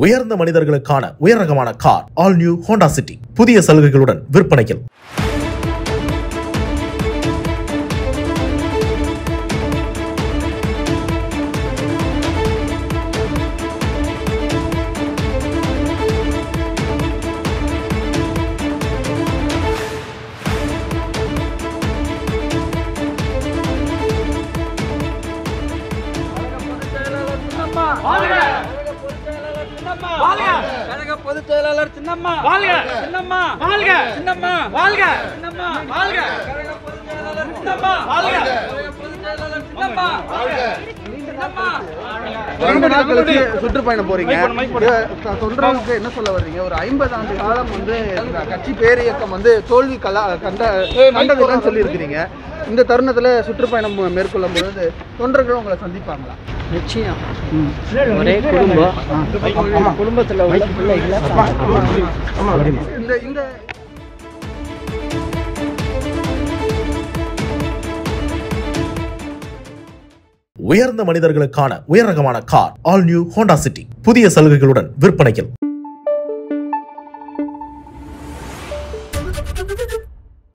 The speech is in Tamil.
உயர்ந்த மனிதர்களுக்கான உயர் ரகமான car all new Honda City புதிய சலுகைகளுடன் விற்பனையில் கழக பொதுச் செயலாளர் சின்னம்மா வாழ்க! சின்னம்மா வாழ்க! சின்னம்மா வாழ்க! சின்னம்மா வாழ்க! கழக பொதுச் செயலாளர் சின்னம்மா வாழ்க! கழக பொதுச் செயலாளர் சின்னம்மா சின்னம்மா ரெண்டு நாள் கழிச்சு சுற்றுப்பயணம் போறீங்க மைக் போடு, மைக் போடு. இது தொண்டர்களுக்கு என்ன சொல்ல வர்றீங்க ஒரு ஐம்பது ஆண்டு காலம் வந்து இந்த கட்சி பேரியக்கம் வந்து தோல்வி கலா கண்ட கண்டதுன்னு சொல்லியிருக்கிறீங்க இந்த தருணத்துல சுற்றுப்பயணம் மேற்கொள்ளும் பொழுது தொண்டர்கள் உங்களை சந்திப்பாங்களா நிச்சயம் ஒரே குடும்பம் குடும்பத்தில் உள்ள பிள்ளைகளை இந்த இந்த உயர்ந்த மனிதர்களுக்கான உயர் ரகமான car all new Honda City புதிய சலுகைகளுடன் விற்பனையில்